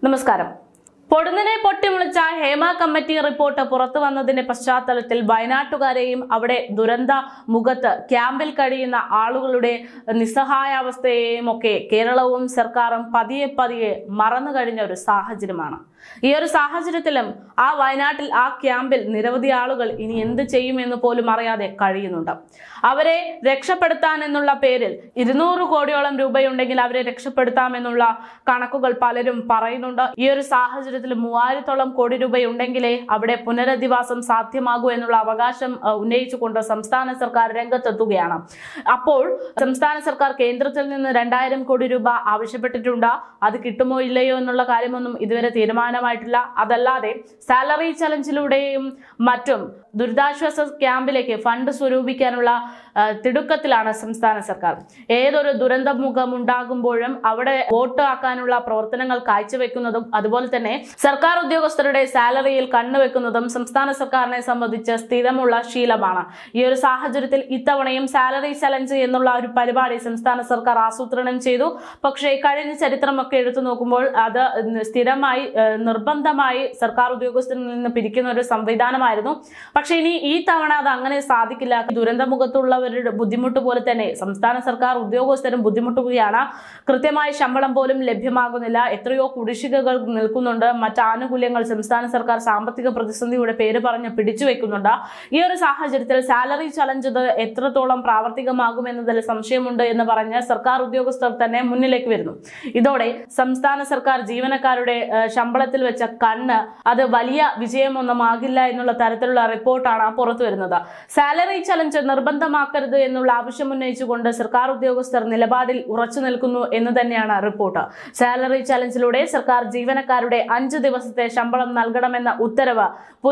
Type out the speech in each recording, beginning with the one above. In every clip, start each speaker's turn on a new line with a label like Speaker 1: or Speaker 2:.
Speaker 1: നമസ്കാരം പൊടുന്നനെ പൊട്ടിമുളിച്ച Hema committee report പുറത്തു വന്നതിന്റെ പശ്ചാത്തലത്തിൽ വയനാട്ടുകാരെയും അവിടെ ദുരന്ത മുഖത്ത് ക്യാമ്പിൽ കഴിയുന്ന ആളുകളുടെ നിസ്സഹായാവസ്ഥയെയും ഒക്കെ കേരളവും സർക്കാരും പതിയെ പതിയെ മറന്നു കഴിഞ്ഞ ഒരു സാഹചര്യമാണ് ഈ ഒരു സാഹചര്യത്തിലും ആ വയനാട്ടിൽ ആ ക്യാമ്പിൽ നിരവധി ആളുകൾ ഇനി എന്ത് ചെയ്യുമെന്ന് പോലും അറിയാതെ കഴിയുന്നുണ്ട് അവരെ രക്ഷപ്പെടുത്താൻ എന്നുള്ള പേരിൽ ഇരുന്നൂറ് കോടിയോളം രൂപയുണ്ടെങ്കിൽ അവരെ രക്ഷപ്പെടുത്താമെന്നുള്ള കണക്കുകൾ പലരും പറയുന്നുണ്ട് ഈ ഒരു സാഹചര്യത്തിൽ മൂവായിരത്തോളം കോടി രൂപയുണ്ടെങ്കിലേ അവിടെ പുനരധിവാസം സാധ്യമാകൂ എന്നുള്ള അവകാശം അഹ്, ഉന്നയിച്ചുകൊണ്ട് സംസ്ഥാന സർക്കാർ രംഗത്തെത്തുകയാണ് അപ്പോൾ സംസ്ഥാന സർക്കാർ കേന്ദ്രത്തിൽ നിന്ന് രണ്ടായിരം കോടി രൂപ ആവശ്യപ്പെട്ടിട്ടുണ്ട് അത് കിട്ടുമോ ഇല്ലയോ എന്നുള്ള കാര്യമൊന്നും ഇതുവരെ തീരുമാനമായിട്ടില്ല അതല്ലാതെ സാലറി ചലഞ്ചിലൂടെയും മറ്റും ദുരിതാശ്വാസ ക്യാമ്പിലേക്ക് ഫണ്ട് സ്വരൂപിക്കാനുള്ള ആ, തിടുക്കത്തിലാണ് സംസ്ഥാന സർക്കാർ ഏതൊരു ദുരന്തമുഖം ഉണ്ടാകുമ്പോഴും അവിടെ വോട്ട് ആക്കാനുള്ള പ്രവർത്തനങ്ങൾ കാഴ്ചവെക്കുന്നതും അതുപോലെ തന്നെ സർക്കാർ ഉദ്യോഗസ്ഥരുടെ സാലറിയിൽ കണ്ണുവെക്കുന്നതും സംസ്ഥാന സർക്കാരിനെ സംബന്ധിച്ച് സ്ഥിരമുള്ള ശീലമാണ് ഈ ഒരു സാഹചര്യത്തിൽ ഇത്തവണയും സാലറി ചലഞ്ച് എന്നുള്ള ഒരു പരിപാടി സംസ്ഥാന സർക്കാർ ആസൂത്രണം ചെയ്തു പക്ഷേ കഴിഞ്ഞ ചരിത്രമൊക്കെ എടുത്തു നോക്കുമ്പോൾ അത് സ്ഥിരമായി ഏഹ്, നിർബന്ധമായി സർക്കാർ ഉദ്യോഗസ്ഥരിൽ നിന്ന് പിരിക്കുന്ന ഒരു സംവിധാനമായിരുന്നു പക്ഷേ ഇനി ഈ തവണ അത് അങ്ങനെ സാധിക്കില്ല ദുരന്തമുഖത്തുള്ളവരുടെ ബുദ്ധിമുട്ട് പോലെ തന്നെ സംസ്ഥാന സർക്കാർ ഉദ്യോഗസ്ഥരും ബുദ്ധിമുട്ടുകയാണ് കൃത്യമായ ശമ്പളം പോലും ലഭ്യമാകുന്നില്ല എത്രയോ കുടിശ്ശികകൾ നിൽക്കുന്നുണ്ട് മറ്റ് ആനുകൂല്യങ്ങൾ സംസ്ഥാന സർക്കാർ സാമ്പത്തിക പ്രതിസന്ധിയുടെ പേര് പറഞ്ഞ് പിടിച്ചു വെക്കുന്നുണ്ട് ഈ ഒരു സാഹചര്യത്തിൽ സാലറി ചലഞ്ച് ഇത് എത്രത്തോളം പ്രാവർത്തികമാകുമെന്നതിൽ സംശയമുണ്ട് എന്ന് പറഞ്ഞ് സർക്കാർ ഉദ്യോഗസ്ഥർ തന്നെ മുന്നിലേക്ക് വരുന്നു ഇതോടെ സംസ്ഥാന സർക്കാർ ജീവനക്കാരുടെ ഏഹ്, ശമ്പളത്തിൽ വെച്ച കണ്ണ് അത് വലിയ വിജയമൊന്നുമാകില്ല എന്നുള്ള തരത്തിലുള്ള റിപ്പോർട്ടാണ് പുറത്തു വരുന്നത് സാലറി ചലഞ്ച് നിർബന്ധമാക്കരുത് എന്നുള്ള ആവശ്യം ഉന്നയിച്ചുകൊണ്ട് സർക്കാർ ഉദ്യോഗസ്ഥർ നിലപാടിൽ ഉറച്ചു നിൽക്കുന്നു എന്ന് തന്നെയാണ് റിപ്പോർട്ട് സാലറി ചലഞ്ചിലൂടെ സർക്കാർ ജീവനക്കാരുടെ അഞ്ച് ദിവസത്തെ ശമ്പളം നൽകണമെന്ന ഉത്തരവ്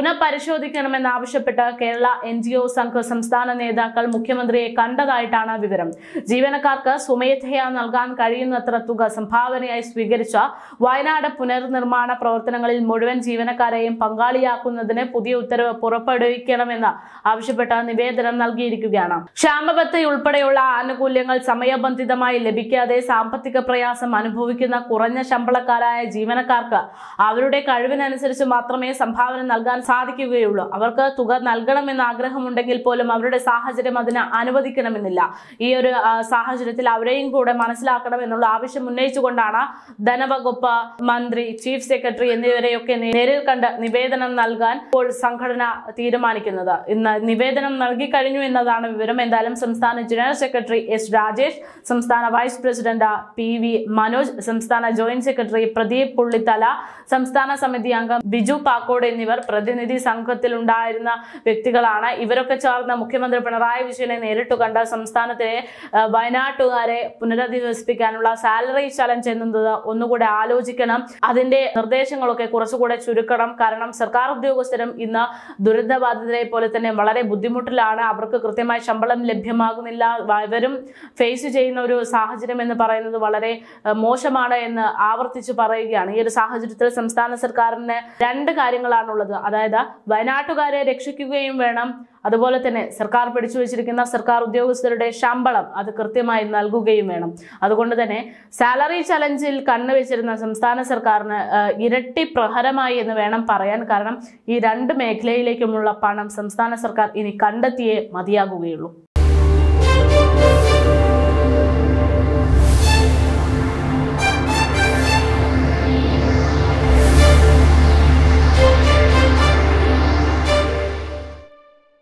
Speaker 1: പുനഃപരിശോധിക്കണമെന്നാവശ്യപ്പെട്ട് Kerala N G O Sangh സംസ്ഥാന നേതാക്കൾ മുഖ്യമന്ത്രിയെ കണ്ടതായിട്ടാണ് വിവരം ജീവനക്കാർക്ക് സ്വമേധയാ നൽകാൻ കഴിയുന്നത്ര തുക സംഭാവനയായി സ്വീകരിച്ച വയനാട് പുനർനിർമ്മാണ പ്രവർത്തനങ്ങളിൽ മുഴുവൻ ജീവനക്കാരെയും പങ്കാളിയാക്കുന്നതിന് പുതിയ ഉത്തരവ് പുറപ്പെടുവിക്കണമെന്ന് ആവശ്യപ്പെട്ട നിവേദനം നൽകിയിരിക്കുകയാണ് ക്ഷാമബത്ത ഉൾപ്പെടെയുള്ള ആനുകൂല്യങ്ങൾ സമയബന്ധിതമായി ലഭിക്കാതെ സാമ്പത്തിക പ്രയാസം അനുഭവിക്കുന്ന കുറഞ്ഞ ശമ്പളക്കാരായ ജീവനക്കാർക്ക് അവരുടെ കഴിവിനനുസരിച്ച് മാത്രമേ സംഭാവന നൽകാൻ സാധിക്കുകയുള്ളൂ അവർക്ക് തുക നൽകണമെന്ന് ആഗ്രഹമുണ്ടെങ്കിൽ പോലും അവരുടെ സാഹചര്യം അതിന് അനുവദിക്കണമെന്നില്ല ഈ ഒരു ആ, സാഹചര്യത്തിൽ അവരെയും കൂടെ മനസ്സിലാക്കണമെന്നുള്ള ആവശ്യം ഉന്നയിച്ചുകൊണ്ടാണ് ധനവകുപ്പ് മന്ത്രി ചീഫ് സെക്രട്ടറി എന്നിവരെയൊക്കെ നേരിൽ കണ്ട് നിവേദനം നൽകാൻ ഇപ്പോൾ സംഘടന തീരുമാനിക്കുന്നത് ഇന്ന് നിവേദനം നൽകി കഴിഞ്ഞു എന്നതാണ് വിവരം എന്തായാലും സംസ്ഥാന ജനറൽ സെക്രട്ടറി എസ് രാജേഷ് സംസ്ഥാന vice president P V Manoj സംസ്ഥാന ജോയിന്റ് സെക്രട്ടറി പ്രദീപ് പുള്ളിത്തല സംസ്ഥാന സമിതി അംഗം ബിജു പാക്കോട് എന്നിവർ പ്രതിനിധി സംഘത്തിൽ ഉണ്ടായിരുന്ന വ്യക്തികളാണ് ഇവരൊക്കെ ചേർന്ന് മുഖ്യമന്ത്രി പിണറായി വിജയനെ നേരിട്ട് കണ്ട് സംസ്ഥാനത്തിലെ ആ, വയനാട്ടുകാരെ പുനരധിവസിപ്പിക്കാനുള്ള സാലറി ചലഞ്ച് എന്നത് ഒന്നുകൂടെ ആലോചിക്കണം അതിന്റെ നിർദ്ദേശങ്ങളൊക്കെ കുറച്ചുകൂടെ ചുരുക്കണം കാരണം സർക്കാർ ഉദ്യോഗസ്ഥരും ഇന്ന് ദുരിതബാധിതരെ പോലെ തന്നെ വളരെ ബുദ്ധിമുട്ടിലാണ് അവർക്ക് കൃത്യമായി ശമ്പളം ലഭ്യമാകുന്നില്ല വ- ഇവരും ഫേസ് ചെയ്യുന്ന ഒരു സാഹചര്യം എന്ന് പറയുന്നത് വളരെ ആ, മോശമാണ് എന്ന് ആവർത്തിച്ച് പറയുകയാണ് ഈ ഒരു സാഹചര്യത്തിൽ സംസ്ഥാന സർക്കാരിന് രണ്ട് കാര്യങ്ങളാണുള്ളത് അതായത് വയനാട്ടുകാരെ രക്ഷിക്കുകയും വേണം അതുപോലെ തന്നെ സർക്കാർ പിടിച്ചു വെച്ചിരിക്കുന്ന സർക്കാർ ഉദ്യോഗസ്ഥരുടെ ശമ്പളം അത് കൃത്യമായി നൽകുകയും വേണം അതുകൊണ്ട് തന്നെ സാലറി ചലഞ്ചിൽ കണ്ണുവെച്ചിരുന്ന സംസ്ഥാന സർക്കാരിന് ആ, ഇരട്ടി പ്രഹരമായി എന്ന് വേണം പറയാൻ കാരണം ഈ രണ്ട് മേഖലയിലേക്കുമുള്ള പണം സംസ്ഥാന സർക്കാർ ഇനി കണ്ടെത്തിയേ മതിയാകുകയുള്ളൂ